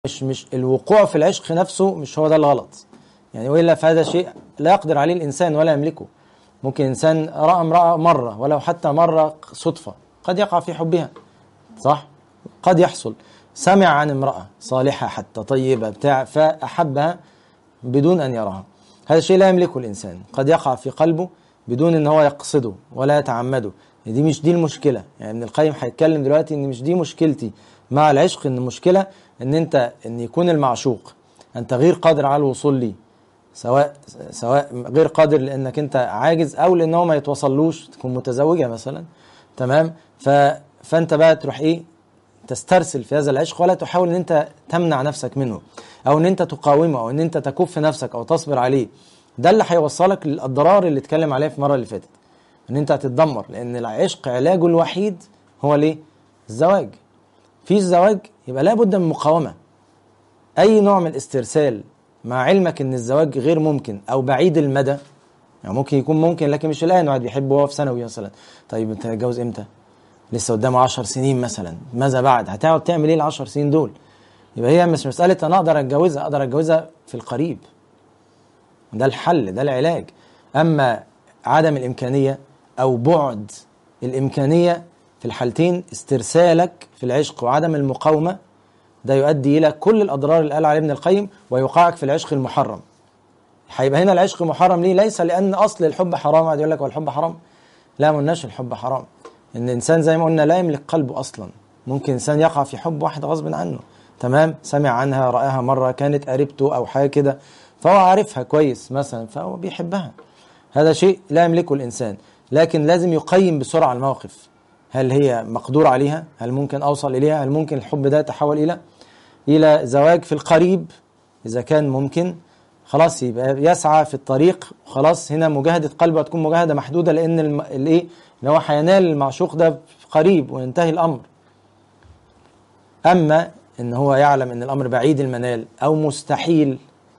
مش مش الوقوع في العشق نفسه مش هو ده الغلط يعني والا فهذا شيء لا يقدر عليه الانسان ولا يملكه ممكن انسان راى امراه مره ولو حتى مره صدفه قد يقع في حبها صح قد يحصل سمع عن امراه صالحه حتى طيبه بتاع فاحبها بدون ان يراها هذا الشيء لا يملكه الانسان قد يقع في قلبه بدون ان هو يقصده ولا يتعمده دي مش دي المشكله يعني ابن القيم هيتكلم دلوقتي ان مش دي مشكلتي مع العشق ان المشكله ان انت ان يكون المعشوق انت غير قادر على الوصول ليه سواء سواء غير قادر لانك انت عاجز او لان هو ما يتوصلوش تكون متزوجه مثلا تمام ف فانت بقى تروح ايه تسترسل في هذا العشق ولا تحاول ان انت تمنع نفسك منه او ان انت تقاومه او ان انت تكف نفسك او تصبر عليه ده اللي هيوصلك للاضرار اللي اتكلم عليها في المره اللي فاتت ان انت هتتدمر لان العشق علاجه الوحيد هو ليه الزواج في الزواج يبقى لابد من مقاومه اي نوع من الاسترسال مع علمك ان الزواج غير ممكن او بعيد المدى يعني ممكن يكون ممكن لكن مش الان واحد بيحب وهو في ثانوي مثلا طيب انت هتتجوز امتى لسه قدامه 10 سنين مثلا ماذا بعد هتقعد تعمل ايه ال 10 سنين دول يبقى هي مش مساله انا اقدر اتجوزها اقدر اتجوزها في القريب ده الحل ده العلاج اما عدم الامكانيه او بعد الامكانيه في الحالتين استرسالك في العشق وعدم المقاومه ده يؤدي الى كل الاضرار اللي قال عليه ابن القيم ويوقعك في العشق المحرم هيبقى هنا العشق محرم ليه ليس لان اصل الحب حرام قاعد يقول لك هو الحب حرام لا ما قلناش الحب حرام ان الانسان زي ما قلنا لا يملك قلبه اصلا ممكن انسان يقع في حب واحد غصب عنه تمام سمع عنها راها مره كانت قريبته او حاجه كده فهو عارفها كويس مثلا فهو بيحبها هذا شيء لا يملكه الانسان لكن لازم يقيم بسرعه الموقف هل هي مقدور عليها هل ممكن اوصل اليها هل ممكن الحب ده يتحول الى الى زواج في القريب اذا كان ممكن خلاص يبقى يسعى في الطريق خلاص هنا مجاهده قلبه هتكون مجاهده محدوده لان الم... الايه اللي هو هينال المعشوق ده قريب وينتهي الامر اما ان هو يعلم ان الامر بعيد المنال او مستحيل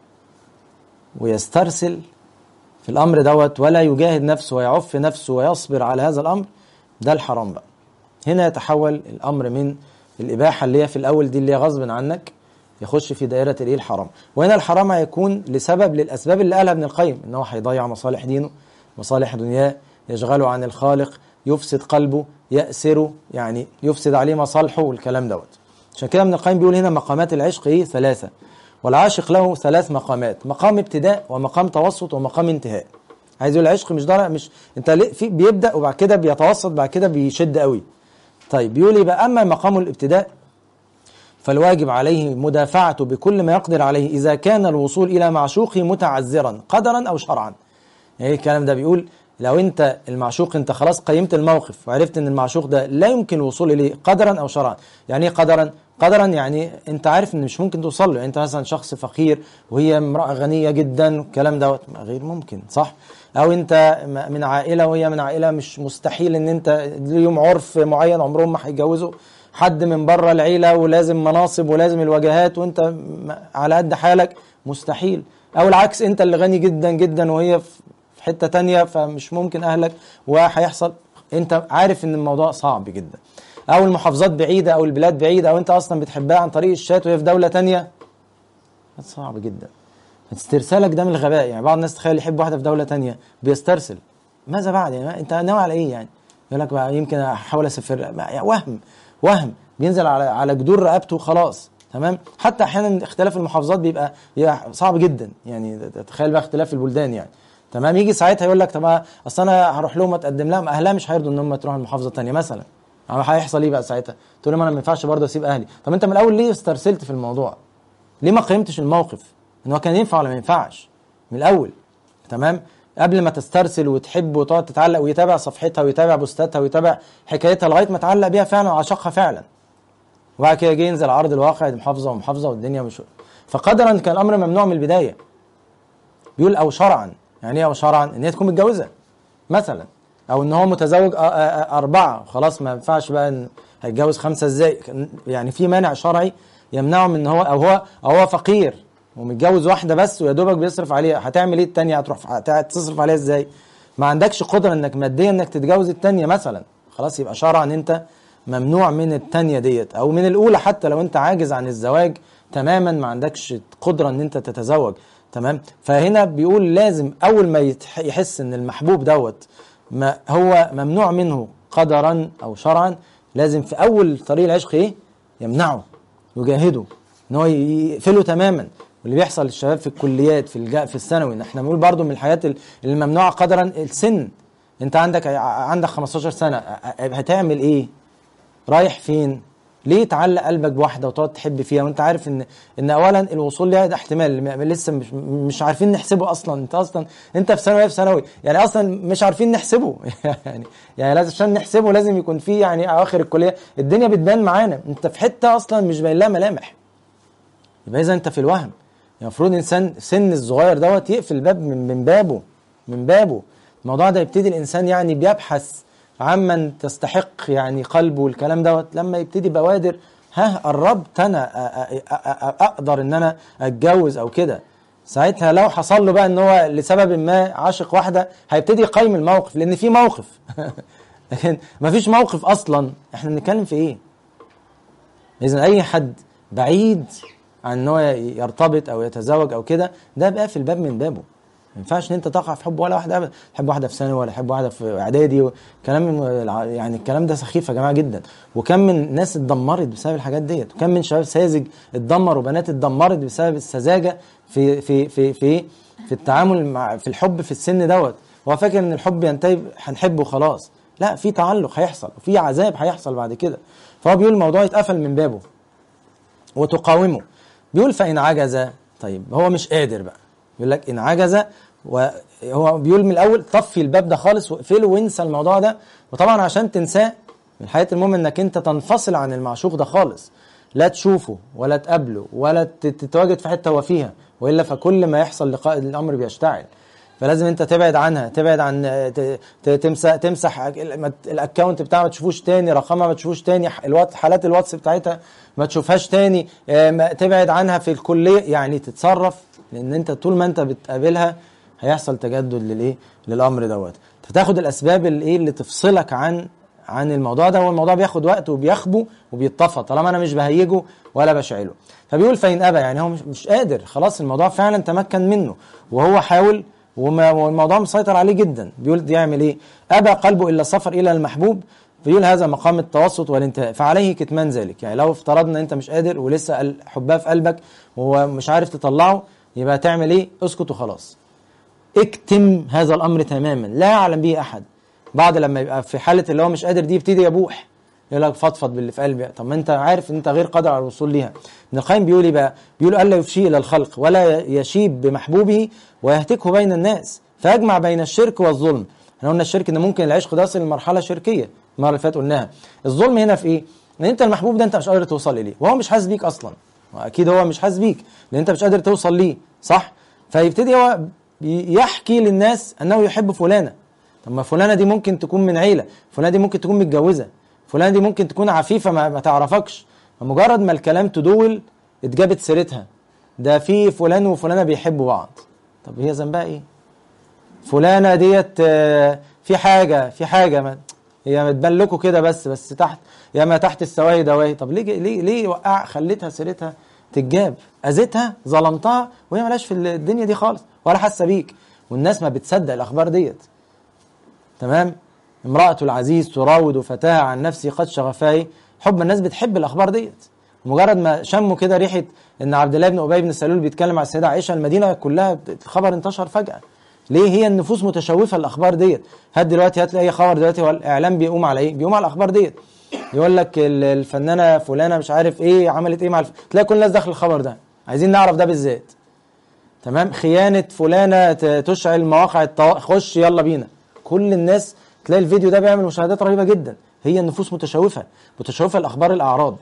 ويسترسل في الامر دوت ولا يجاهد نفسه ويعف نفسه ويصبر على هذا الامر ده الحرام بقى هنا يتحول الامر من الاباحه اللي هي في الاول دي اللي هي غصب عنك يخش في دائره الايه الحرام وهنا الحرام هيكون لسبب للاسباب اللي قالها ابن القيم ان هو هيضيع مصالح دينه مصالح دنياه يشغله عن الخالق يفسد قلبه يأسره يعني يفسد عليه مصالحه والكلام دوت عشان كده ابن القيم بيقول هنا مقامات العشق ايه ثلاثه والعاشق له ثلاث مقامات مقام ابتداء ومقام توسط ومقام انتهاء عايز يقول العشق مش ده مش انت في بيبدا وبعد كده بيتوسط بعد كده بيشد قوي طيب بيقول يبقى اما مقام الابتداء فالواجب عليه مدافعته بكل ما يقدر عليه اذا كان الوصول الى معشوقه متعذرا قدرا او شرعا يعني الكلام ده بيقول لو انت المعشوق انت خلاص قيمت الموقف وعرفت ان المعشوق ده لا يمكن الوصول اليه قدرا او شرعا يعني ايه قدرا قدرا يعني انت عارف ان مش ممكن توصل له يعني انت مثلا شخص فقير وهي امراه غنيه جدا الكلام دوت غير ممكن صح او انت من عائله وهي من عائله مش مستحيل ان انت ليهم عرف معين عمرهم ما هيتجوزوا حد من بره العيله ولازم مناصب ولازم الوجهات وانت على قد حالك مستحيل او العكس انت اللي غني جدا جدا وهي في حته تانية فمش ممكن اهلك وهيحصل انت عارف ان الموضوع صعب جدا او المحافظات بعيده او البلاد بعيده او انت اصلا بتحبها عن طريق الشات وهي في دوله تانية صعب جدا استرسالك ده من الغباء يعني بعض الناس تخيل يحب واحده في دوله تانية بيسترسل ماذا بعد يعني انت ناوي على ايه يعني يقول لك بقى يمكن احاول اسافر يعني وهم وهم بينزل على على جدور رقبته وخلاص تمام حتى احيانا اختلاف المحافظات بيبقى, بيبقى صعب جدا يعني تخيل بقى اختلاف البلدان يعني تمام يجي ساعتها يقول لك طب اصل انا هروح لهم اتقدم لهم اهلها مش هيرضوا ان هم تروح المحافظه الثانيه مثلا هيحصل ايه بقى ساعتها تقول لهم انا ما ينفعش برضه اسيب اهلي طب انت من الاول ليه استرسلت في الموضوع ليه ما قيمتش الموقف ان هو كان ينفع ولا ما ينفعش من الاول تمام قبل ما تسترسل وتحب وتقعد تتعلق ويتابع صفحتها ويتابع بوستاتها ويتابع حكايتها لغايه ما تعلق بيها فعلا وعشقها فعلا وبعد كده جه ينزل عرض الواقع دي محافظه ومحافظه والدنيا مش فقدرا كان الامر ممنوع من البدايه بيقول او شرعا يعني ايه او شرعا ان هي تكون متجوزه مثلا او ان هو متزوج اربعه خلاص ما ينفعش بقى ان هيتجوز خمسه ازاي يعني في مانع شرعي يمنعه من ان هو او هو او هو فقير ومتجوز واحده بس ويا دوبك بيصرف عليها هتعمل ايه الثانيه هتروح تصرف عليها ازاي ما عندكش قدره انك ماديا انك تتجوز الثانيه مثلا خلاص يبقى شرعا انت ممنوع من الثانيه ديت او من الاولى حتى لو انت عاجز عن الزواج تماما ما عندكش قدره ان انت تتزوج تمام فهنا بيقول لازم اول ما يتح- يحس ان المحبوب دوت ما هو ممنوع منه قدرا او شرعا لازم في اول طريق العشق ايه يمنعه يجاهده ان هو يقفله تماما واللي بيحصل للشباب في الكليات في الجا في الثانوي ان احنا بنقول برضو من الحاجات ال- الممنوعه قدرا السن انت عندك عندك 15 سنه هتعمل ايه رايح فين ليه تعلق قلبك بواحده وتقعد تحب فيها وانت عارف ان ان اولا الوصول ليها ده احتمال م- لسه مش مش عارفين نحسبه اصلا انت اصلا انت في ثانوي في ثانوي يعني اصلا مش عارفين نحسبه يعني يعني لازم عشان نحسبه لازم يكون في يعني اواخر الكليه الدنيا بتبان معانا انت في حته اصلا مش باين لها ملامح يبقى اذا انت في الوهم المفروض انسان سن الصغير دوت يقفل الباب من من بابه من بابه الموضوع ده يبتدي الانسان يعني بيبحث عمن تستحق يعني قلبه والكلام دوت لما يبتدي بوادر ها قربت انا أ- أ- أ- أ- اقدر ان انا اتجوز او كده ساعتها لو حصل له بقى ان هو لسبب ما عاشق واحده هيبتدي يقيم الموقف لان في موقف لكن مفيش موقف اصلا احنا بنتكلم في ايه اذا اي حد بعيد عن ان هو يرتبط او يتزوج او كده ده بقى في الباب من بابه ما ينفعش ان انت تقع في حب ولا واحده ابدا تحب واحده في ثانوي ولا تحب واحده في اعدادي كلام من الع- يعني الكلام ده سخيف يا جماعه جدا وكم من ناس اتدمرت بسبب الحاجات ديت وكم من شباب ساذج اتدمر وبنات اتدمرت بسبب السذاجه في في في في في التعامل مع في الحب في السن دوت هو فاكر ان الحب ينتهي هنحبه خلاص لا في تعلق هيحصل وفي عذاب هيحصل بعد كده فهو بيقول الموضوع يتقفل من بابه وتقاومه بيقول فإن عجز طيب هو مش قادر بقى يقول لك إن عجز وهو بيقول من الأول طفي الباب ده خالص واقفله وانسى الموضوع ده وطبعا عشان تنساه من حياة المهم انك انت تنفصل عن المعشوق ده خالص لا تشوفه ولا تقابله ولا تت- تتواجد في حته هو فيها والا فكل ما يحصل لقاء الامر بيشتعل فلازم انت تبعد عنها تبعد عن ت- ت- تمسح تمسح ال- الاكونت بتاعها ما تشوفوش تاني رقمها ما تشوفوش تاني ح- الوات حالات الواتس بتاعتها ما تشوفهاش تاني اه، ما- تبعد عنها في الكليه يعني تتصرف لان انت طول ما انت بتقابلها هيحصل تجدد للايه للامر دوت فتاخد الاسباب اللي ايه اللي تفصلك عن عن الموضوع ده والموضوع بياخد وقت وبيخبو وبيتطفى طالما انا مش بهيجه ولا بشعله فبيقول فإن أبى يعني هو مش, مش قادر خلاص الموضوع فعلا تمكن منه وهو حاول وما والموضوع مسيطر عليه جدا بيقول يعمل ايه أبى قلبه إلا السفر إلى المحبوب بيقول هذا مقام التوسط والانتهاء فعليه كتمان ذلك يعني لو افترضنا انت مش قادر ولسه ال- حبها في قلبك ومش عارف تطلعه يبقى تعمل ايه اسكت وخلاص اكتم هذا الامر تماما لا يعلم به احد بعد لما يبقى في حاله اللي هو مش قادر دي يبتدي يبوح يقول لك فضفض باللي في قلبي طب ما انت عارف ان انت غير قادر على الوصول ليها ابن القيم بيقول ايه بقى بيقول الا يفشي الى الخلق ولا يشيب بمحبوبه ويهتكه بين الناس فيجمع بين الشرك والظلم احنا قلنا الشرك ان ممكن العشق ده يصل لمرحله شركيه المره اللي فاتت قلناها الظلم هنا في ايه ان انت المحبوب ده انت مش قادر توصل اليه وهو مش حاسس بيك اصلا واكيد هو مش حاسس بيك لان انت مش قادر توصل ليه صح فيبتدي هو يحكي للناس انه يحب فلانه طب ما فلانه دي ممكن تكون من عيله فلانه دي ممكن تكون متجوزه فلانه دي ممكن تكون عفيفه ما, ما تعرفكش فمجرد ما الكلام تدول اتجابت سيرتها ده في فلان وفلانه بيحبوا بعض طب هي ذنبها ايه فلانه ديت آه، في حاجه في حاجه ما هي بتبان لكم كده بس بس تحت يا ما تحت السواهي دواهي طب ليه ليه ليه وقع خليتها سيرتها تتجاب اذيتها ظلمتها وهي مالهاش في الدنيا دي خالص ولا حاسه بيك والناس ما بتصدق الاخبار ديت تمام امرأة العزيز تراود فتاها عن نفسي قد شغفاي حب الناس بتحب الأخبار ديت مجرد ما شموا كده ريحة إن عبد الله بن أبي بن سلول بيتكلم على السيدة عائشة المدينة كلها الخبر انتشر فجأة ليه هي النفوس متشوفة الأخبار ديت هات دلوقتي هات لي أي خبر دلوقتي هو الإعلام بيقوم على إيه بيقوم على الأخبار ديت يقول لك ال- الفنانة فلانة مش عارف إيه عملت إيه مع الف... تلاقي كل الناس داخل الخبر ده عايزين نعرف ده بالذات تمام خيانة فلانة ت- تشعل مواقع التوا... خش يلا بينا كل الناس تلاقي الفيديو ده بيعمل مشاهدات رهيبة جدا هي النفوس متشوفة متشوفة الأخبار الأعراض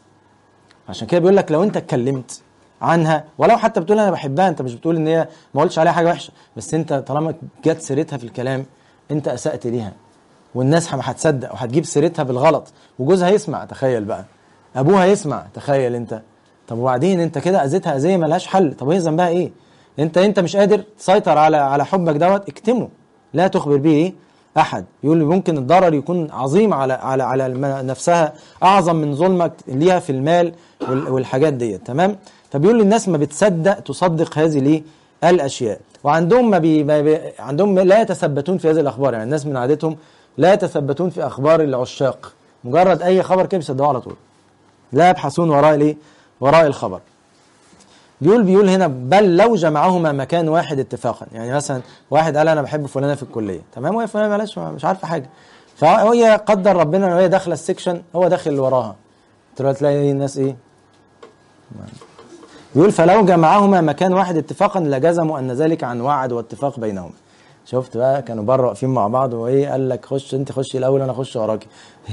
عشان كده بيقول لك لو أنت اتكلمت عنها ولو حتى بتقول أنا بحبها أنت مش بتقول إن هي ما قلتش عليها حاجة وحشة بس أنت طالما جت سيرتها في الكلام أنت أسأت ليها والناس ما هتصدق وهتجيب سيرتها بالغلط وجوزها يسمع تخيل بقى أبوها يسمع تخيل أنت طب وبعدين أنت كده أذيتها أذية ملهاش حل طب هي ذنبها إيه؟ أنت أنت مش قادر تسيطر على على حبك دوت اكتمه لا تخبر به ايه احد يقول لي ممكن الضرر يكون عظيم على على على الم- نفسها اعظم من ظلمك ليها في المال وال- والحاجات ديت تمام فبيقول للناس ما بتصدق تصدق هذه الايه الاشياء وعندهم ما بي, ما بي عندهم لا يتثبتون في هذه الاخبار يعني الناس من عادتهم لا يتثبتون في اخبار العشاق مجرد اي خبر كده بيصدقوه على طول لا يبحثون وراء الايه وراء الخبر بيقول بيقول هنا بل لو جمعهما مكان واحد اتفاقا يعني مثلا واحد قال انا بحب فلانه في الكليه تمام وهي فلانه معلش مش عارفه حاجه فهي قدر ربنا ان هي داخله السكشن هو داخل اللي وراها تلاقي تلاقي الناس ايه يقول فلو جمعهما مكان واحد اتفاقا لجزموا ان ذلك عن وعد واتفاق بينهما شفت بقى كانوا بره واقفين مع بعض وايه قال لك خش انت خشي الاول انا اخش وراكي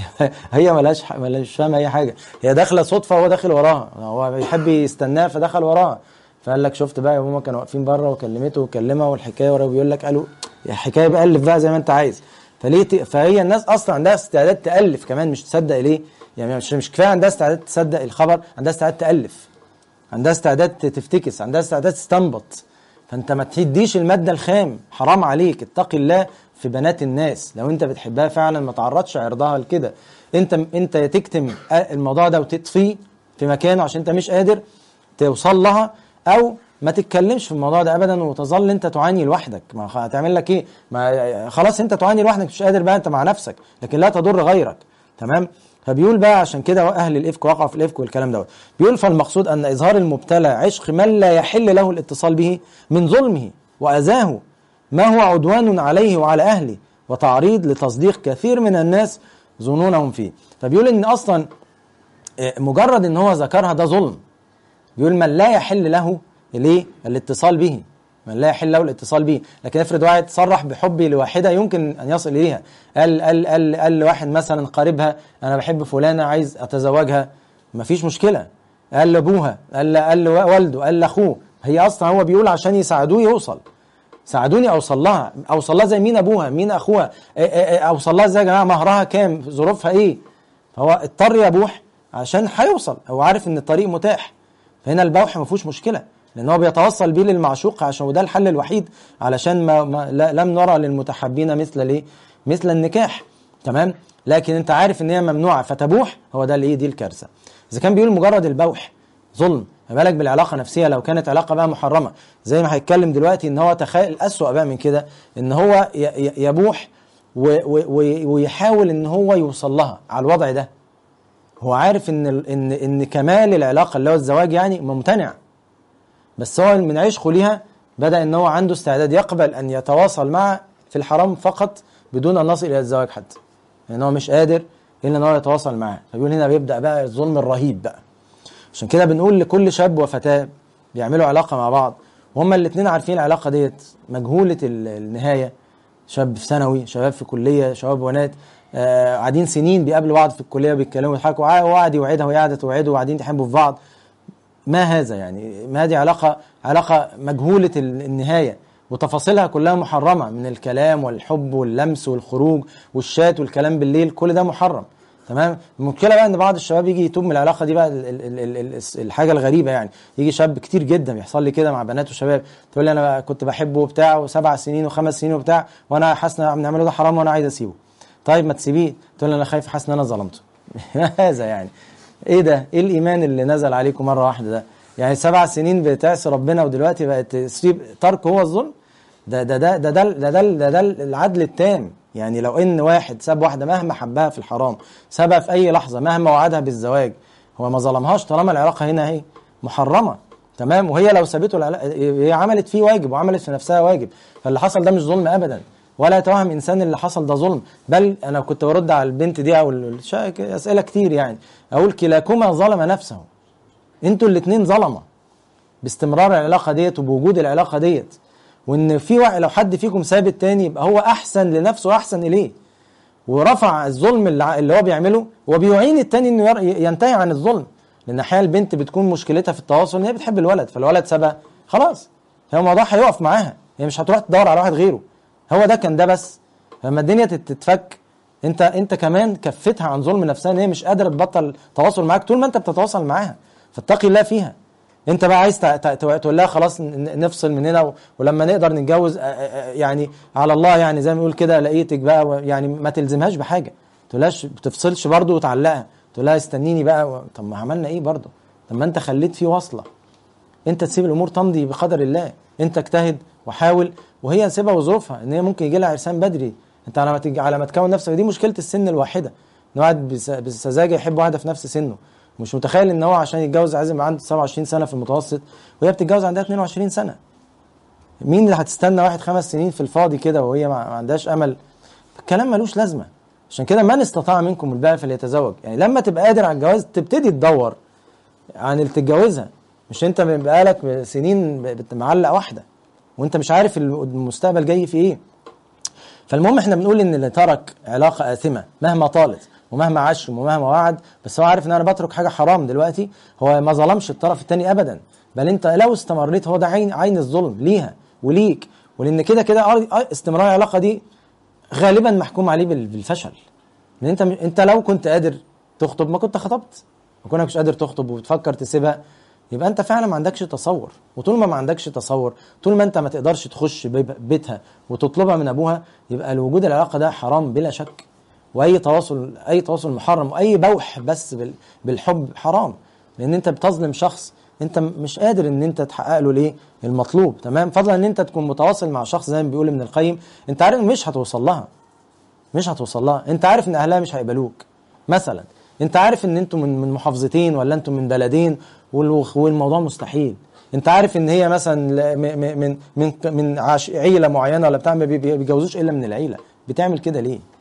هي ملهاش ح- ملهاش فاهمه اي حاجه هي داخله صدفه وهو داخل وراها هو بيحب يستناها فدخل وراها فقال لك شفت بقى هما كانوا واقفين بره وكلمته وكلمها والحكايه ورا بيقول لك قالوا يا حكايه بقى الف بقى زي ما انت عايز فليه ت... فهي الناس اصلا عندها استعداد تالف كمان مش تصدق ليه يعني مش مش كفايه عندها استعداد تصدق الخبر عندها استعداد تالف عندها استعداد تفتكس عندها استعداد تستنبط فانت ما تديش الماده الخام حرام عليك اتقي الله في بنات الناس لو انت بتحبها فعلا ما تعرضش عرضها لكده انت انت يا تكتم الموضوع ده وتطفيه في مكانه عشان انت مش قادر توصل لها او ما تتكلمش في الموضوع ده ابدا وتظل انت تعاني لوحدك ما خ- هتعمل لك ايه ما خلاص انت تعاني لوحدك مش قادر بقى انت مع نفسك لكن لا تضر غيرك تمام فبيقول بقى عشان كده اهل الافك وقعوا في الافك والكلام دوت بيقول فالمقصود ان اظهار المبتلى عشق من لا يحل له الاتصال به من ظلمه واذاه ما هو عدوان عليه وعلى اهله وتعريض لتصديق كثير من الناس ظنونهم فيه فبيقول ان اصلا آه، مجرد ان هو ذكرها ده ظلم بيقول من لا يحل له ليه الاتصال به من لا يحل له الاتصال به لكن افرض واحد صرح بحبي لواحده يمكن ان يصل اليها قال قال قال, قال لواحد مثلا قريبها انا بحب فلانه عايز اتزوجها مفيش مشكله قال لابوها قال قال لوالده قال لاخوه هي اصلا هو بيقول عشان يساعدوه يوصل ساعدوني اوصل لها اوصل لها زي مين ابوها مين اخوها إيه إيه إيه اوصل لها ازاي يا جماعه مهرها كام ظروفها ايه فهو اضطر يبوح عشان هيوصل هو عارف ان الطريق متاح فهنا البوح ما فيهوش مشكله لان هو بيتوصل بيه للمعشوق عشان وده الحل الوحيد علشان ما, ما لا لم نرى للمتحبين مثل الايه مثل النكاح تمام لكن انت عارف ان هي ممنوعه فتبوح هو ده الايه دي الكارثه اذا كان بيقول مجرد البوح ظلم ما بالك بالعلاقه نفسها لو كانت علاقه بقى محرمه زي ما هيتكلم دلوقتي ان هو تخيل الاسوأ بقى من كده ان هو ي- ي- يبوح و- و- و- ويحاول ان هو يوصل لها على الوضع ده هو عارف ان ال- ان ان كمال العلاقه اللي هو الزواج يعني ممتنع بس هو من عشقه ليها بدا ان هو عنده استعداد يقبل ان يتواصل معها في الحرام فقط بدون ان نصل الى الزواج حتى لان هو مش قادر الا ان هو يتواصل معها فبيقول هنا بيبدا بقى الظلم الرهيب بقى عشان كده بنقول لكل شاب وفتاه بيعملوا علاقه مع بعض وهما الاثنين عارفين العلاقه ديت مجهوله ال- النهايه شاب في ثانوي شباب في كليه شباب بنات آه قاعدين سنين بيقابلوا بعض في الكليه وبيتكلموا ويضحكوا وع- وقعد يوعدها وهي قاعده توعده وقاعدين تحبوا في بعض ما هذا يعني ما هذه علاقة علاقة مجهولة ال- النهاية وتفاصيلها كلها محرمة من الكلام والحب واللمس والخروج والشات والكلام بالليل كل ده محرم تمام المشكلة بقى ان بعض الشباب يجي يتوب من العلاقة دي بقى ال ال ال ال ال الحاجة الغريبة يعني يجي شاب كتير جدا بيحصل لي كده مع بنات وشباب تقول لي انا بقى كنت بحبه وبتاع وسبع سنين وخمس سنين وبتاع وانا حاسس ان بنعمله ده حرام وانا عايز اسيبه طيب ما تسيبيه تقول لي انا خايف حاسس ان انا ظلمته ما هذا يعني ايه ده ايه الايمان اللي نزل عليكم مره واحده ده يعني سبع سنين بتعصي ربنا ودلوقتي بقت تسيب ترك هو الظلم ده ده ده ده ده ده, ده, ده, ده العدل التام يعني لو ان واحد ساب واحده مهما حبها في الحرام سابها في اي لحظه مهما وعدها بالزواج هو ما ظلمهاش طالما العلاقه هنا اهي محرمه تمام وهي لو سابته العلاقة هي عملت فيه واجب وعملت في نفسها واجب فاللي حصل ده مش ظلم ابدا ولا يتوهم انسان اللي حصل ده ظلم بل انا كنت برد على البنت دي او الش- اسئله كتير يعني اقول كلاكما ظلم نفسه انتوا الاثنين ظلمه باستمرار العلاقه ديت وبوجود العلاقه ديت وان في واحد لو حد فيكم ساب التاني يبقى هو احسن لنفسه واحسن اليه ورفع الظلم اللي ع- اللي هو بيعمله وبيعين التاني انه ير- ينتهي عن الظلم لان احيانا البنت بتكون مشكلتها في التواصل ان هي بتحب الولد فالولد سابها خلاص هو الموضوع هيقف معاها هي مش هتروح تدور على واحد غيره هو ده كان ده بس لما الدنيا تت- تتفك انت انت كمان كفتها عن ظلم نفسها ان هي مش قادره تبطل تواصل معاك طول ما انت بتتواصل معاها فاتقي الله فيها انت بقى عايز تع- تع- تع- تقول لها خلاص ن- نفصل من هنا و- ولما نقدر نتجوز آه، آه، آه، يعني على الله يعني زي ما بيقول كده لقيتك بقى و- يعني ما تلزمهاش بحاجه تقولهاش بتفصلش برضه وتعلقها تقول لها استنيني بقى و... طب ما عملنا ايه برضه طب ما انت خليت فيه وصله انت تسيب الامور تمضي بقدر الله انت اجتهد وحاول وهي سيبها وظروفها ان هي ممكن يجي لها عرسان بدري انت على ما تج... على ما تكون نفسك دي مشكله السن الواحده ان واحد بس... بسذاجه يحب واحده في نفس سنه مش متخيل ان هو عشان يتجوز عايز يبقى عنده 27 سنه في المتوسط وهي بتتجوز عندها 22 سنه مين اللي هتستنى واحد خمس سنين في الفاضي كده وهي ما ما عندهاش امل الكلام ملوش لازمه عشان كده من استطاع منكم الباء فليتزوج يعني لما تبقى قادر على الجواز تبتدي تدور عن اللي تتجوزها مش انت بقالك سنين بت- معلق واحده وانت مش عارف المستقبل جاي في ايه فالمهم احنا بنقول ان اللي ترك علاقه اثمه مهما طالت ومهما عاش ومهما وعد بس هو عارف ان انا بترك حاجه حرام دلوقتي هو ما ظلمش الطرف الثاني ابدا بل انت لو استمريت هو ده عين عين الظلم ليها وليك ولان كده كده أر- استمرار العلاقه دي غالبا محكوم عليه بال- بالفشل لان انت انت لو كنت قادر تخطب ما كنت خطبت ما كنتش قادر تخطب وبتفكر تسيبها يبقى انت فعلا ما عندكش تصور وطول ما ما عندكش تصور طول ما انت ما تقدرش تخش بيب- بيتها وتطلبها من ابوها يبقى الوجود العلاقه ده حرام بلا شك واي تواصل اي تواصل محرم واي بوح بس بال- بالحب حرام لان انت بتظلم شخص انت م- مش قادر ان انت تحقق له ليه المطلوب تمام فضلا ان انت تكون متواصل مع شخص زي ما بيقول ابن القيم انت عارف مش هتوصل لها مش هتوصل لها انت عارف ان اهلها مش هيقبلوك مثلا انت عارف ان انتوا من من محافظتين ولا انتوا من بلدين وال- والموضوع مستحيل انت عارف ان هي مثلا ل- م- م- من من من عش- عيله معينه ولا بتاع ما بي- بيجوزوش الا من العيله بتعمل كده ليه